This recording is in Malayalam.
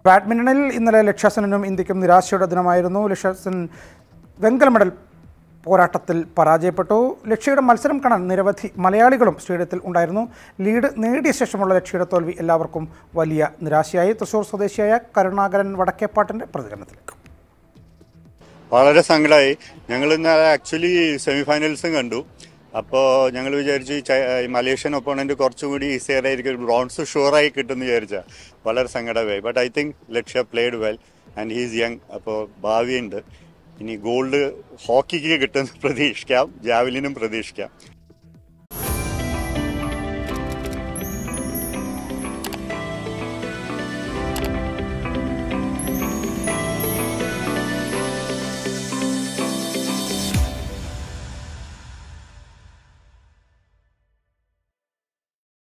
ബാഡ്മിൻ്റണിൽ ഇന്നലെ ലക്ഷ്യസെനും ഇന്ത്യക്കും നിരാശയുടെ ദിനമായിരുന്നു ലക്ഷ്യസെൻ വെങ്കല മെഡൽ പോരാട്ടത്തിൽ പരാജയപ്പെട്ടു ലക്ഷ്യയുടെ മത്സരം കാണാൻ നിരവധി മലയാളികളും സ്റ്റേഡിയത്തിൽ ഉണ്ടായിരുന്നു ലീഡ് നേടിയ ശേഷമുള്ള ലക്ഷ്യയുടെ തോൽവി എല്ലാവർക്കും വലിയ നിരാശയായി തൃശൂർ സ്വദേശിയായ കരുണാകരൻ വടക്കേപ്പാട്ടിൻ്റെ പ്രതികരണത്തിലേക്ക് വളരെ സങ്കടമായി ഞങ്ങൾ ഇന്നലെ ആക്ച്വലി സെമി ഫൈനൽസും കണ്ടു അപ്പോൾ ഞങ്ങൾ വിചാരിച്ചു ഈ ചൈ- ഈ മലേഷ്യൻ ഒപ്പോണന്റ് കുറച്ചുകൂടി ഈസിയർ ആയിരിക്കും ബ്രോൺസ് ഷുവറായി കിട്ടുമെന്ന് വിചാരിച്ച വളരെ സങ്കടമായി but I think Lakshya played well and he's young അപ്പോൾ ഭാവിയുണ്ട് ഇനി ഗോൾഡ് ഹോക്കിക്ക് കിട്ടുമെന്ന് പ്രതീക്ഷിക്കാം ജാവലിനും പ്രതീക്ഷിക്കാം